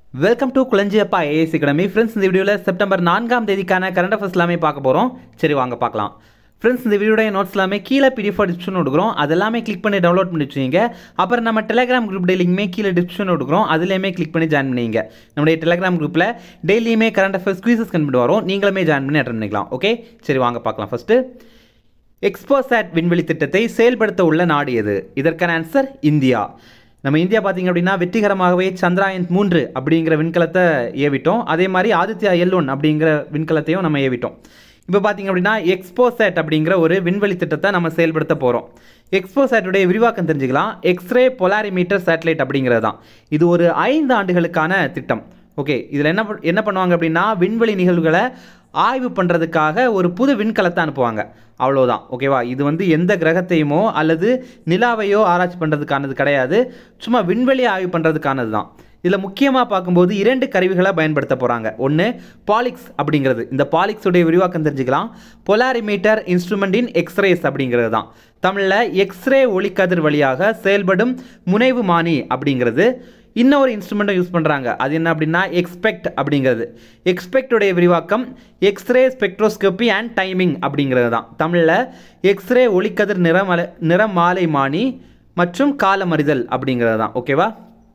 welcome to Kulanjiyappa AS academy friends இந்த வீடியோவில் September நான்காம் தேதிக்கான கரண்ட் அஃபேர்ஸ் எல்லாமே பார்க்க போகிறோம் சரி வாங்க பார்க்கலாம் ஃப்ரெண்ட்ஸ் இந்த வீடியோடைய நோட்ஸ் எல்லாமே கீழே பிடிஎஃப் டிஸ்கிரிப்ஷன் கொடுக்குறோம் அது எல்லாமே கிளிக் பண்ணி டவுன்லோட் பண்ணி வச்சுங்க அப்புறம் நம்ம டெலிகிராம் குரூப் டெய்லியுமே கீழே டிஸ்கிரிப்ஷன் கொடுக்குறோம் அதுலேயுமே கிளிக் பண்ணி ஜாயின் பண்ணிங்க நம்முடைய டெலிகிராம் குரூப்பில் டெய்லியுமே கரண்ட் அஃபேர்ஸ் குவீசஸ் கண்டுபிட்டு வரும் நீங்களுமே ஜாயின் பண்ணி அட்டன் பண்ணிக்கலாம் ஓகே சரி வாங்க பார்க்கலாம் ஃபஸ்ட்டு எக்ஸ்போசாட் விண்வெளி திட்டத்தை செயல்படுத்த உள்ள நாடு எது இதற்கான ஆன்சர் இந்தியா நம்ம இந்தியா பார்த்தீங்க அப்படின்னா வெற்றிகரமாகவே சந்திராயன் மூன்று அப்படிங்கிற விண்கலத்தை ஏவிட்டோம் அதே மாதிரி ஆதித்யா எல் ஒன் அப்படிங்கிற விண்கலத்தையும் நம்ம ஏவிட்டோம் இப்போ பார்த்தீங்க அப்படின்னா எக்ஸ்போசேட் அப்படிங்கிற ஒரு விண்வெளி திட்டத்தை நம்ம செயல்படுத்த போகிறோம் எக்ஸ்போசேட்டுடைய விரிவாக்கம் தெரிஞ்சுக்கலாம் எக்ஸ்ரே பொலாரிமீட்டர் சேட்டலைட் அப்படிங்கிறது தான் இது ஒரு ஐந்து ஆண்டுகளுக்கான திட்டம் ஓகே இதில் என்ன பண்- என்ன பண்ணுவாங்க அப்படின்னா விண்வெளி நிகழ்வுகளை ஆய்வு பண்ணுறதுக்காக ஒரு புது விண்கலத்தை அனுப்புவாங்க அவ்வளோதான் ஓகேவா இது வந்து எந்த கிரகத்தையுமோ அல்லது நிலாவையோ ஆராய்ச்சி பண்ணுறதுக்கானது கிடையாது சும்மா விண்வெளி ஆய்வு பண்ணுறதுக்கானது தான் இதில் முக்கியமாக பார்க்கும்போது இரண்டு கருவிகளை பயன்படுத்த போகிறாங்க ஒன்று பாலிக்ஸ் அப்படிங்கிறது இந்த பாலிக்ஸுடைய விரிவாக்கம் தெரிஞ்சுக்கலாம் பொலாரிமீட்டர் இன்ஸ்ட்ருமெண்ட் இன் எக்ஸ்ரேஸ் அப்படிங்கிறது தான் தமிழில் எக்ஸ்ரே ஒளிக்கதிர் வழியாக செயல்படும் முனைவுமானி அப்படிங்கிறது இன்னொரு இன்ஸ்ட்ருமெண்ட்டை யூஸ் பண்ணுறாங்க அது என்ன அப்படின்னா எக்ஸ்பெக்ட் அப்படிங்கிறது எக்ஸ்பெக்டுடைய விரிவாக்கம் எக்ஸ்ரே ஸ்பெக்ட்ரோஸ்கோபி அண்ட் டைமிங் அப்படிங்கிறது தான் தமிழில் எக்ஸ்ரே ஒளிக்கதிர் நிறமலை நிறமாலை மானி மற்றும் காலமறிதல் அப்படிங்கிறது தான் ஓகேவா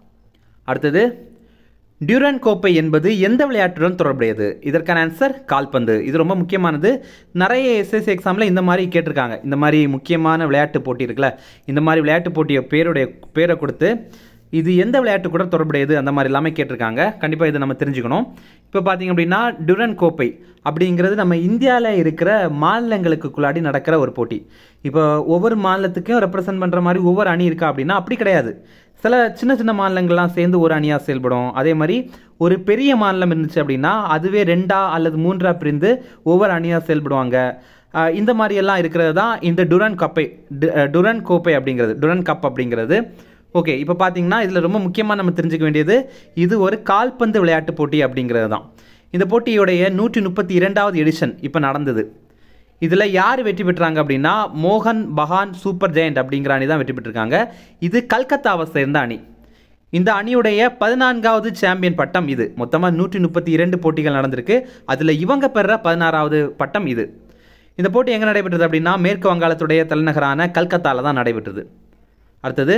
அடுத்தது டியூரன் கோப்பை என்பது எந்த விளையாட்டுடன் தொடர்புடையது இதற்கான ஆன்சர் கால்பந்து இது ரொம்ப முக்கியமானது நிறைய எஸ்எஸ்சி எக்ஸாமில் இந்த மாதிரி கேட்டிருக்காங்க இந்த மாதிரி முக்கியமான விளையாட்டு போட்டி இருக்குல்ல இந்த மாதிரி விளையாட்டு போட்டியை பேருடைய பேரை கொடுத்து இது எந்த விளையாட்டு கூட தொடர்புடையது அந்த மாதிரி எல்லாமே கேட்டிருக்காங்க கண்டிப்பாக இதை நம்ம தெரிஞ்சுக்கணும் இப்போ பார்த்தீங்க அப்படின்னா டியூரன் கோப்பை அப்படிங்கிறது நம்ம இந்தியாவில் இருக்கிற மாநிலங்களுக்குள்ளாடி நடக்கிற ஒரு போட்டி இப்போ ஒவ்வொரு மாநிலத்துக்கும் ரெப்ரசன்ட் பண்ணுற மாதிரி ஒவ்வொரு அணி இருக்கா அப்படின்னா அப்படி கிடையாது சில சின்ன சின்ன மாநிலங்கள்லாம் சேர்ந்து ஒரு அணியாக செயல்படும் அதே மாதிரி ஒரு பெரிய மாநிலம் இருந்துச்சு அப்படின்னா அதுவே ரெண்டா அல்லது மூன்றா பிரிந்து ஒவ்வொரு அணியாக செயல்படுவாங்க ஆஹ் இந்த மாதிரி எல்லாம் இருக்கிறது தான் இந்த டுரன் கப்பை டு- அஹ் டுரன் கோப்பை அப்படிங்கிறது டுரன் கப் அப்படிங்கிறது ஓகே இப்போ பார்த்தீங்கன்னா இதில் ரொம்ப முக்கியமாக நம்ம தெரிஞ்சுக்க வேண்டியது இது ஒரு கால்பந்து விளையாட்டு போட்டி அப்படிங்கிறது தான் இந்த போட்டியுடைய நூற்றி முப்பத்தி இரண்டாவது எடிஷன் இப்போ நடந்தது இதில் யார் வெற்றி பெற்றாங்க அப்படின்னா மோகன் பகான் சூப்பர் ஜெயண்ட் அப்படிங்கிற அணி தான் வெற்றி பெற்றிருக்காங்க இது கல்கத்தாவை சேர்ந்த அணி இந்த அணியுடைய பதினான்காவது சாம்பியன் பட்டம் இது மொத்தமாக நூற்றி முப்பத்தி இரண்டு போட்டிகள் நடந்திருக்கு அதில் இவங்க பெற பதினாறாவது பட்டம் இது இந்த போட்டி எங்கே நடைபெற்றது அப்படின்னா மேற்கு வங்காளத்துடைய தலைநகரான கல்கத்தாவில் தான் நடைபெற்றது அடுத்தது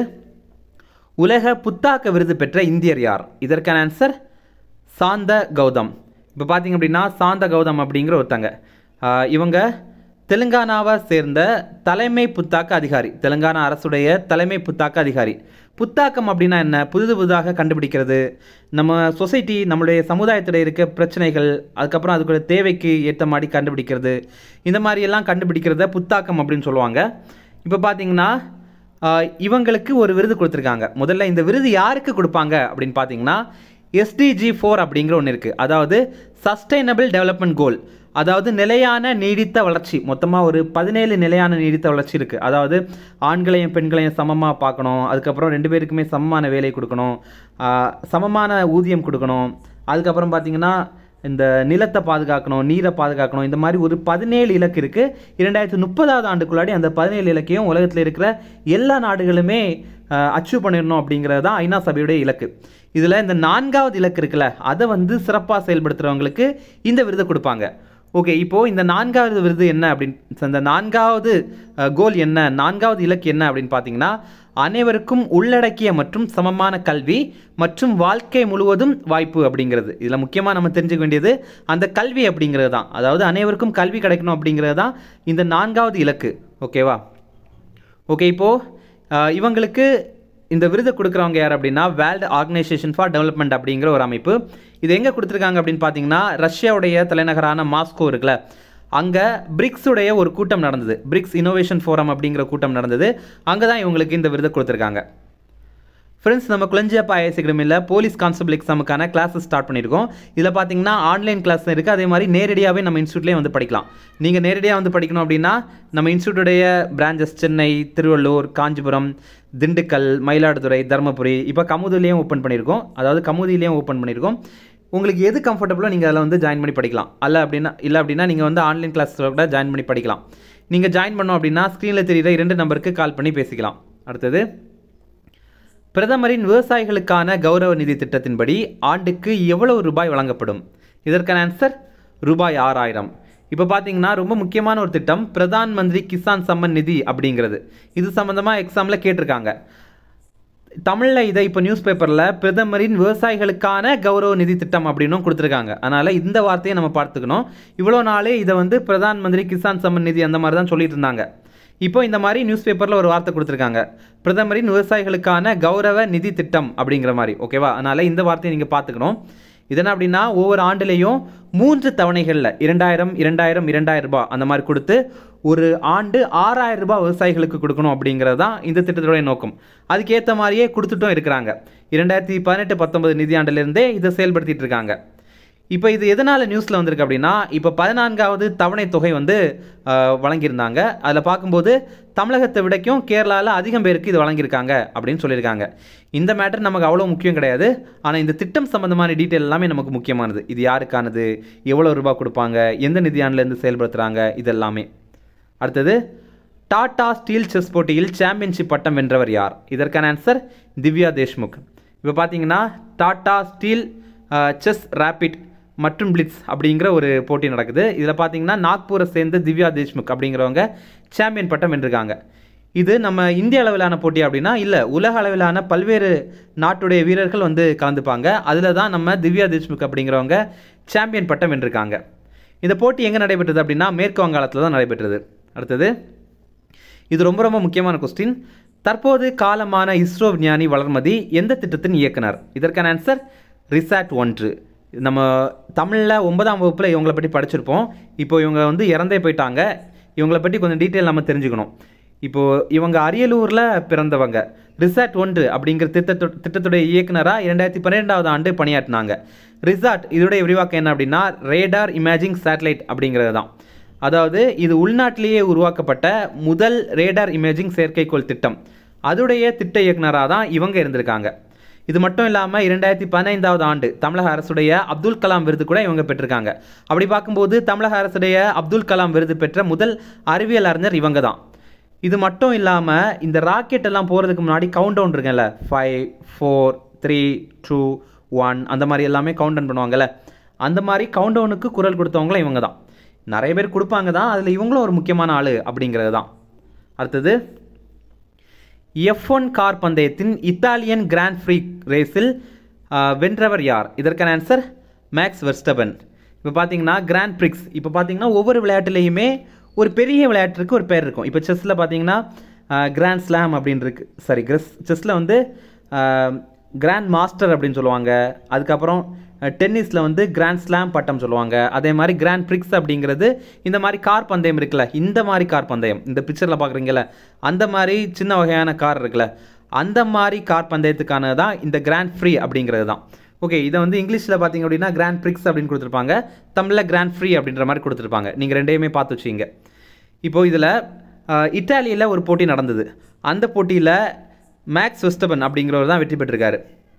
உலக புத்தாக்க விருது பெற்ற இந்தியர் யார் இதற்கான ஆன்சர் சாந்த கௌதம் இப்போ பார்த்தீங்க அப்படின்னா சாந்த கௌதம் அப்படிங்கிற ஒருத்தங்க ஆஹ் இவங்க தெலுங்கானாவை சேர்ந்த தலைமை புத்தாக்க அதிகாரி தெலுங்கானா அரசுடைய தலைமை புத்தாக்க அதிகாரி புத்தாக்கம் அப்படின்னா என்ன புதுது புதுதாக கண்டுபிடிக்கிறது நம்ம சொசைட்டி நம்மளுடைய சமுதாயத்தில் இருக்க பிரச்சனைகள் அதுக்கப்புறம் அதுக்குள்ள தேவைக்கு ஏற்ற மாதிரி கண்டுபிடிக்கிறது இந்த மாதிரி எல்லாம் கண்டுபிடிக்கிறத புத்தாக்கம் அப்படின்னு சொல்லுவாங்க இப்போ பார்த்தீங்கன்னா ஆஹ் இவங்களுக்கு ஒரு விருது கொடுத்துருக்காங்க முதல்ல இந்த விருது யாருக்கு கொடுப்பாங்க அப்படின்னு பார்த்தீங்கன்னா எஸ்டிஜி ஃபோர் அப்படிங்கிற ஒன்று இருக்குது அதாவது சஸ்டைனபிள் டெவலப்மெண்ட் கோல் அதாவது நிலையான நீடித்த வளர்ச்சி மொத்தமாக ஒரு பதினேழு நிலையான நீடித்த வளர்ச்சி இருக்குது அதாவது ஆண்களையும் பெண்களையும் சமமாக பார்க்கணும் அதுக்கப்புறம் ரெண்டு பேருக்குமே சமமான வேலை கொடுக்கணும் ஆஹ் சமமான ஊதியம் கொடுக்கணும் அதுக்கப்புறம் பார்த்தீங்கன்னா இந்த நிலத்தை பாதுகாக்கணும் நீரை பாதுகாக்கணும் இந்த மாதிரி ஒரு பதினேழு இலக்கு இருக்குது இரண்டாயிரத்தி முப்பதாவது ஆண்டுக்குள்ளாடி அந்த பதினேழு இலக்கையும் உலகத்தில் இருக்கிற எல்லா நாடுகளுமே அச்சீவ் பண்ணிடணும் அப்படிங்கிறது தான் ஐநா சபையுடைய இலக்கு இதில் இந்த நான்காவது இலக்கு இருக்குல்ல அதை வந்து சிறப்பாக செயல்படுத்துகிறவங்களுக்கு இந்த விருதை கொடுப்பாங்க ஓகே இப்போது இந்த நான்காவது விருது என்ன அப்படின்னு இந்த நான்காவது கோல் என்ன நான்காவது இலக்கு என்ன அப்படின்னு பார்த்தீங்கன்னா அனைவருக்கும் உள்ளடக்கிய மற்றும் சமமான கல்வி மற்றும் வாழ்க்கை முழுவதும் வாய்ப்பு அப்படிங்கிறது இதில் முக்கியமாக நம்ம தெரிஞ்சுக்க வேண்டியது அந்த கல்வி அப்படிங்கிறது தான் அதாவது அனைவருக்கும் கல்வி கிடைக்கணும் அப்படிங்கிறது தான் இந்த நான்காவது இலக்கு ஓகேவா ஓகே இப்போது இவங்களுக்கு இந்த விருதை கொடுக்குறவங்க யார் அப்படின்னா வேர்ல்டு ஆர்கனைசேஷன் ஃபார் டெவலப்மெண்ட் அப்படிங்கிற ஒரு அமைப்பு இது எங்கே கொடுத்துருக்காங்க அப்படின்னு பார்த்தீங்கன்னா ரஷ்யாவுடைய தலைநகரான மாஸ்கோ இருக்குல்ல அங்கே பிரிக்ஸுடைய ஒரு கூட்டம் நடந்தது பிரிக்ஸ் இனோவேஷன் ஃபோரம் அப்படிங்கிற கூட்டம் நடந்தது அங்கே தான் இவங்களுக்கு இந்த விருதை கொடுத்துருக்காங்க ஃப்ரெண்ட்ஸ் நம்ம குளஞ்சியப்பா ஐஎஸ் அகாடமியில் போலீஸ் கான்ஸ்டபிள் எக்ஸாமுக்கான கிளாஸஸ் ஸ்டார்ட் பண்ணியிருக்கோம் இதில் பார்த்தீங்கன்னா ஆன்லைன் கிளாஸ் இருக்குது அதே மாதிரி நேரடியாகவே நம்ம இன்ஸ்டியூட்லேயே வந்து படிக்கலாம் நீங்கள் நேரடியாக வந்து படிக்கணும் அப்படின்னா நம்ம இன்ஸ்டியூட்டுடைய பிரான்ச்சஸ் சென்னை திருவள்ளூர் காஞ்சிபுரம் திண்டுக்கல் மயிலாடுதுறை தருமபுரி இப்போ கமுதிலையும் ஓப்பன் பண்ணியிருக்கோம் அதாவது கமுதிலையும் ஓப்பன் பண்ணியிருக்கோம் உங்களுக்கு எது கம்ஃபர்டபுளோ நீங்கள் அதில் வந்து ஜாயின் பண்ணி படிக்கலாம் அல்ல அப்படின்னா இல்லை அப்படின்னா நீங்கள் வந்து ஆன்லைன் கிளாஸில் கூட ஜாயின் பண்ணி படிக்கலாம் நீங்கள் ஜாயின் பண்ணோம் அப்படின்னா ஸ்க்ரீனில் தெரியுற இரண்டு நம்பருக்கு கால் பண்ணி பேசிக்கலாம் அடுத்தது பிரதமரின் விவசாயிகளுக்கான கௌரவ நிதி திட்டத்தின்படி ஆண்டுக்கு எவ்வளவு ரூபாய் வழங்கப்படும் இதற்கான ஆன்சர் ரூபாய் ஆறாயிரம் இப்போ பார்த்தீங்கன்னா ரொம்ப முக்கியமான ஒரு திட்டம் பிரதான் மந்திரி கிசான் சம்மன் நிதி அப்படிங்கிறது இது சம்மந்தமாக எக்ஸாமில் கேட்டிருக்காங்க தமிழில் இதை இப்போ நியூஸ் பேப்பரில் பிரதமரின் விவசாயிகளுக்கான கௌரவ நிதி திட்டம் அப்படின்னும் கொடுத்துருக்காங்க அதனால் இந்த வார்த்தையை நம்ம பார்த்துக்கணும் இவ்வளோ நாளே இதை வந்து பிரதான் மந்திரி கிசான் சம்மன் நிதி அந்த மாதிரி தான் சொல்லிட்டு இருந்தாங்க இப்போ இந்த மாதிரி நியூஸ் பேப்பரில் ஒரு வார்த்தை கொடுத்துருக்காங்க பிரதமரின் விவசாயிகளுக்கான கௌரவ நிதி திட்டம் அப்படிங்கிற மாதிரி ஓகேவா அதனால் இந்த வார்த்தையை நீங்கள் பார்த்துக்கணும் இதென்ன அப்படின்னா ஒவ்வொரு ஆண்டுலேயும் மூன்று தவணைகளில் இரண்டாயிரம் இரண்டாயிரம் இரண்டாயிரம் ரூபாய் அந்த மாதிரி கொடுத்து ஒரு ஆண்டு ஆறாயிரம் ரூபாய் விவசாயிகளுக்கு கொடுக்கணும் அப்படிங்கிறது தான் இந்த திட்டத்துடைய நோக்கம் அதுக்கேற்ற மாதிரியே கொடுத்துட்டும் இருக்கிறாங்க இரண்டாயிரத்தி பதினெட்டு பத்தொன்பது நிதியாண்டிலிருந்தே இதை செயல்படுத்திட்டு இருக்காங்க இப்போ இது எதனால் நியூஸில் வந்திருக்கு அப்படின்னா இப்போ பதினான்காவது தவணை தொகை வந்து ஆஹ், வழங்கியிருந்தாங்க அதில் பார்க்கும்போது தமிழகத்தை விடைக்கும் கேரளாவில் அதிகம் பேருக்கு இது வழங்கியிருக்காங்க அப்படின்னு சொல்லியிருக்காங்க இந்த மேட்டர் நமக்கு அவ்வளோ முக்கியம் கிடையாது ஆனால் இந்த திட்டம் சம்மந்தமான டீட்டெயில் எல்லாமே நமக்கு முக்கியமானது இது யாருக்கானது எவ்வளோ ரூபாய் கொடுப்பாங்க எந்த நிதியாண்டிலேருந்து செயல்படுத்துகிறாங்க இது எல்லாமே அடுத்தது டாடா ஸ்டீல் செஸ் போட்டியில் சாம்பியன்ஷிப் பட்டம் வென்றவர் யார் இதற்கான ஆன்சர் திவ்யா தேஷ்முக் இப்போ பார்த்தீங்கன்னா டாடா ஸ்டீல் செஸ் ரேபிட் மற்றும் பிளிட்ஸ் அப்படிங்கிற ஒரு போட்டி நடக்குது இதில் பார்த்தீங்கன்னா நாக்பூரை சேர்ந்த திவ்யா தேஷ்முக் அப்படிங்கிறவங்க சாம்பியன் பட்டம் வென்றிருக்காங்க இது நம்ம இந்திய அளவிலான போட்டி அப்படின்னா இல்லை உலக அளவிலான பல்வேறு நாட்டுடைய வீரர்கள் வந்து கலந்துப்பாங்க அதில் தான் நம்ம திவ்யா தேஷ்முக் அப்படிங்கிறவங்க சாம்பியன் பட்டம் வென்றிருக்காங்க இந்த போட்டி எங்கே நடைபெற்றது அப்படின்னா மேற்கு வங்காளத்தில் தான் நடைபெற்றது அடுத்தது இது ரொம்ப ரொம்ப முக்கியமான கொஸ்டின் தற்போது காலமான இஸ்ரோ விஞ்ஞானி வளர்மதி எந்த திட்டத்தின் இயக்குனர் இதற்கான ஆன்சர் ரிசாட் ஒன்று நம்ம தமிழில் ஒன்பதாம் வகுப்பில் இவங்களை பற்றி படிச்சிருப்போம் இப்போ இவங்க வந்து இறந்தே போயிட்டாங்க இவங்களை பற்றி கொஞ்சம் டீட்டெயில் நம்ம தெரிஞ்சுக்கணும் இப்போது இவங்க அரியலூரில் பிறந்தவங்க ரிசார்ட் ஒன்று அப்படிங்கிற திட்டத்தோ திட்டத்துடைய இயக்குனராக இரண்டாயிரத்தி பன்னிரெண்டாவது ஆண்டு பணியாற்றினாங்க ரிசார்ட் இதோடைய விரிவாக்கம் என்ன அப்படின்னா ரேடார் இமேஜிங் சேட்டலைட் அப்படிங்கிறது தான் அதாவது இது உள்நாட்டிலேயே உருவாக்கப்பட்ட முதல் ரேடார் இமேஜிங் செயற்கைக்கோள் திட்டம் அதுடைய திட்ட இயக்குனராக தான் இவங்க இருந்திருக்காங்க இது மட்டும் இல்லாமல் இரண்டாயிரத்தி பதினைந்தாவது ஆண்டு தமிழக அரசுடைய அப்துல் கலாம் விருது கூட இவங்க பெற்றிருக்காங்க அப்படி பார்க்கும்போது தமிழக அரசுடைய அப்துல் கலாம் விருது பெற்ற முதல் அறிவியல் அறிஞர் இவங்க தான் இது மட்டும் இல்லாமல் இந்த ராக்கெட் எல்லாம் போகிறதுக்கு முன்னாடி கவுண்ட் டவுன் இருக்குல்ல five four three two one அந்த மாதிரி எல்லாமே கவுண்ட் டவுன் பண்ணுவாங்கல்ல அந்த மாதிரி கவுண்ட் டவுனுக்கு குரல் கொடுத்தவங்களும் இவங்க தான் நிறைய பேர் கொடுப்பாங்க தான் அதில் இவங்களும் ஒரு முக்கியமான ஆள் அப்படிங்கிறது தான் அடுத்தது எஃப் ஒன் கார் பந்தயத்தின் இத்தாலியன் கிராண்ட் ஃப்ரீ ரேஸில் ஆஹ், வென்றவர் யார் இதற்கான ஆன்சர் மேக்ஸ் வெர்ஸ்டபன் இப்போ பார்த்தீங்கன்னா கிராண்ட் பிரிக்ஸ் இப்போ பார்த்தீங்கன்னா ஒவ்வொரு விளையாட்டுலேயுமே ஒரு பெரிய விளையாட்டுக்கு ஒரு பேர் இருக்கும் இப்போ செஸ்ஸில் பார்த்தீங்கன்னா கிராண்ட் ஸ்லாம் அப்படின்னு இருக்கு சாரி கிரஸ் செஸ்ஸில் வந்து கிராண்ட் மாஸ்டர் அப்படின்னு சொல்லுவாங்க அதுக்கப்புறம் டென்னிஸில் வந்து கிராண்ட் ஸ்லாம் பட்டம் சொல்லுவாங்க அதே மாதிரி கிராண்ட் பிரிக்ஸ் அப்படிங்கிறது இந்த மாதிரி கார் பந்தயம் இருக்குல்ல இந்த மாதிரி கார் பந்தயம் இந்த பிக்சரில் பார்க்குறீங்கல்ல அந்த மாதிரி சின்ன வகையான கார் இருக்குல்ல அந்த மாதிரி கார் பந்தயத்துக்கானது தான் இந்த கிராண்ட் ஃப்ரீ அப்படிங்கிறது தான் ஓகே இதை வந்து இங்கிலீஷில் பார்த்தீங்க அப்படின்னா கிராண்ட் பிரிக்ஸ் அப்படின்னு கொடுத்துருப்பாங்க தமிழில் கிராண்ட் ஃப்ரீ அப்படின்ற மாதிரி கொடுத்துருப்பாங்க நீங்கள் ரெண்டையுமே பார்த்து வச்சுங்க இப்போது இதில் இட்டாலியில் ஒரு போட்டி நடந்தது அந்த போட்டியில் மேக்ஸ் வெஸ்டபன் அப்படிங்கிறவர் தான் வெற்றி பெற்றிருக்காரு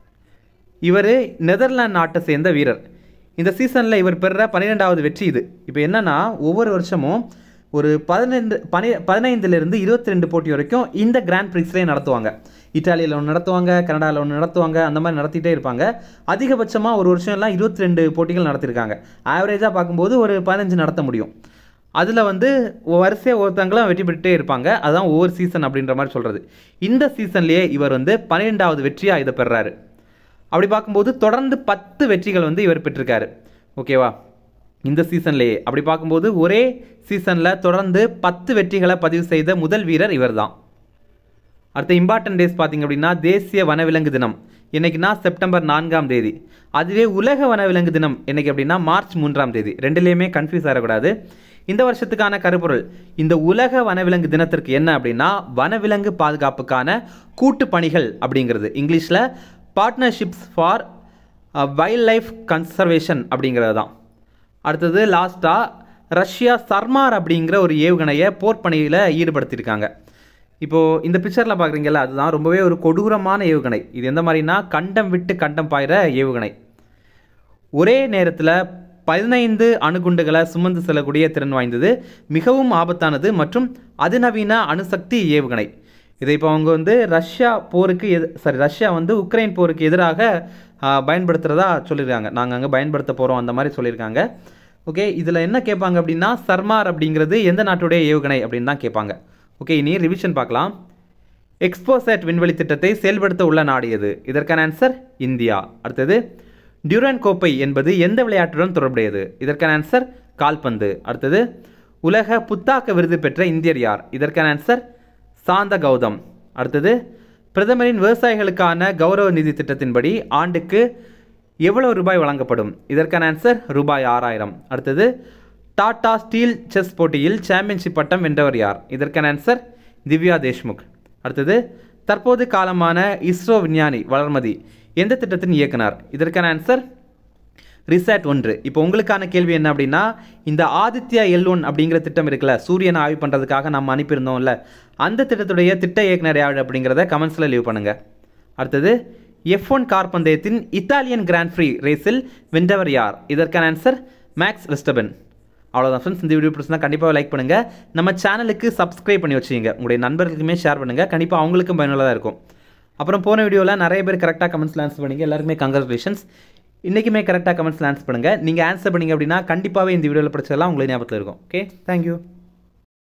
இவர் நெதர்லாந்து நாட்டை சேர்ந்த வீரர் இந்த சீசனில் இவர் பெறுற பன்னிரெண்டாவது வெற்றி இது இப்போ என்னன்னா ஒவ்வொரு வருஷமும் ஒரு பதினெண்டு பனி பதினைந்துலேருந்து இருபத்தி ரெண்டு போட்டி வரைக்கும் இந்த கிராண்ட் பிரிக்ஸ்லேயே நடத்துவாங்க இட்டாலியில் ஒன்று நடத்துவாங்க கனடாவில் ஒன்று நடத்துவாங்க அந்த மாதிரி நடத்திட்டே இருப்பாங்க அதிகபட்சமாக ஒரு வருஷம் எல்லாம் இருபத்தி ரெண்டு போட்டிகள் நடத்திருக்காங்க ஆவரேஜாக பார்க்கும்போது ஒரு பதினஞ்சு நடத்த முடியும் அதில் வந்து வரிசையாக ஒருத்தங்களும் வெற்றி பெற்றுட்டே இருப்பாங்க அதுதான் ஒவ்வொரு சீசன் அப்படின்ற மாதிரி சொல்கிறது இந்த சீசன்லேயே இவர் வந்து பன்னிரெண்டாவது வெற்றியாக இதை பெறாரு அப்படி பார்க்கும்போது தொடர்ந்து பத்து வெற்றிகள் வந்து இவர் பெற்றிருக்காரு ஓகேவா இந்த சீசன்லேயே அப்படி பார்க்கும்போது ஒரே சீசனில் தொடர்ந்து பத்து வெற்றிகளை பதிவு செய்த முதல் வீரர் இவர்தான் அடுத்த இம்பார்ட்டன்ட் டேஸ் பார்த்தீங்க அப்படின்னா தேசிய வனவிலங்கு தினம் என்னைக்குன்னா செப்டம்பர் நான்காம் தேதி அதுவே உலக வனவிலங்கு தினம் என்னைக்கு அப்படின்னா மார்ச் மூன்றாம் தேதி ரெண்டுலேயுமே கன்ஃபியூஸ் ஆகக்கூடாது இந்த வருஷத்துக்கான கருப்பொருள் இந்த உலக வனவிலங்கு தினத்திற்கு என்ன அப்படின்னா வனவிலங்கு பாதுகாப்புக்கான கூட்டு பணிகள் அப்படிங்கிறது இங்கிலீஷில் partnerships for wildlife conservation அப்படிங்கிறது தான் அடுத்தது லாஸ்ட்டாக ரஷ்யா சர்மார் அப்படிங்கிற ஒரு ஏவுகணையை போர்ப்பணியில் ஈடுபடுத்தியிருக்காங்க இப்போது இந்த பிக்சரில் பார்க்குறீங்கல்ல அதுதான் ரொம்பவே ஒரு கொடூரமான ஏவுகணை இது எந்த மாதிரினா கண்டம் விட்டு கண்டம் பாயிற ஏவுகணை ஒரே நேரத்தில் பதினைந்து அணுகுண்டுகளை சுமந்து செல்லக்கூடிய திறன் வாய்ந்தது மிகவும் ஆபத்தானது மற்றும் அதிநவீன அணுசக்தி ஏவுகணை இதை இப்போ அவங்க வந்து ரஷ்யா போருக்கு எது சாரி ரஷ்யா வந்து உக்ரைன் போருக்கு எதிராக ஆ, பயன்படுத்துகிறதா சொல்லியிருக்காங்க நாங்கள் அங்கே பயன்படுத்த போகிறோம் அந்த மாதிரி சொல்லியிருக்காங்க ஓகே இதில் என்ன கேட்பாங்க அப்படின்னா சர்மார் அப்படிங்கிறது எந்த நாட்டுடைய ஏவுகணை அப்படின்னு தான் கேட்பாங்க ஓகே இனி ரிவிஷன் பார்க்கலாம் எக்ஸ்போசேட் விண்வெளி திட்டத்தை செயல்படுத்த உள்ள நாடு எது இதற்கான ஆன்சர் இந்தியா அடுத்தது டியூரன் கோப்பை என்பது எந்த விளையாட்டுடன் தொடர்புடையது இதற்கான ஆன்சர் கால்பந்து அடுத்தது உலக புத்தாக்க விருது பெற்ற இந்தியர் யார் இதற்கான ஆன்சர் சாந்த கௌதம் அடுத்தது பிரதமரின் விவசாயிகளுக்கான கௌரவ நிதி திட்டத்தின்படி ஆண்டுக்கு எவ்வளவு ரூபாய் வழங்கப்படும் இதற்கான ஆன்சர் ரூபாய் ஆறாயிரம் அடுத்தது டாடா ஸ்டீல் செஸ் போட்டியில் சாம்பியன்ஷிப் பட்டம் வென்றவர் யார் இதற்கான ஆன்சர் திவ்யா தேஷ்முக் அடுத்தது தற்போது காலமான இஸ்ரோ விஞ்ஞானி வளர்மதி எந்த திட்டத்தின் இயக்குனர் இதற்கான ஆன்சர் ரிசாட் ஒன்று இப்போ உங்களுக்கான கேள்வி என்ன அப்படின்னா இந்த ஆதித்யா எல் ஒன் அப்படிங்கிற திட்டம் இருக்குல்ல சூரியனை ஆய்வு பண்ணுறதுக்காக நம்ம அனுப்பியிருந்தோம்ல அந்த திட்டத்துடைய திட்ட இயக்குனர் யார் அப்படிங்கிறத கமெண்ட்ஸில் லீவ் பண்ணுங்கள் அடுத்தது எஃப் ஒன் கார் பந்தயத்தின் இத்தாலியன் கிராண்ட் ஃப்ரீ ரேஸில் வென்றவர் யார் இதற்கான ஆன்சர் மேக்ஸ் வெஸ்டபன் அவ்வளோதான் ஃப்ரெண்ட்ஸ் இந்த வீடியோ பிடிச்சிருந்தா கண்டிப்பாக லைக் பண்ணுங்கள் நம்ம சேனலுக்கு சப்ஸ்கிரைப் பண்ணி வச்சுங்க உங்களுடைய நண்பர்களுக்குமே ஷேர் பண்ணுங்கள் கண்டிப்பாக அவங்களுக்கும் பயனுள்ளதாக இருக்கும் அப்புறம் போன வீடியோவில் நிறைய பேர் கரெக்டாக கமெண்ட்ஸில் ஆன்சர் பண்ணீங்க எல்லாருக்குமே கங்க்ராச்சுலேஷன்ஸ் இன்றைக்குமே கரெக்டாக கமெண்ட்ஸில் ஆன்சர் பண்ணுங்கள் நீங்கள் ஆன்சர் பண்ணீங்க அப்படின்னா கண்டிப்பாகவே இந்த வீடியோவில் படிச்சதெல்லாம் உங்களுக்கு ஞாபகத்தில் இருக்கும் ஓகே தேங்க்யூ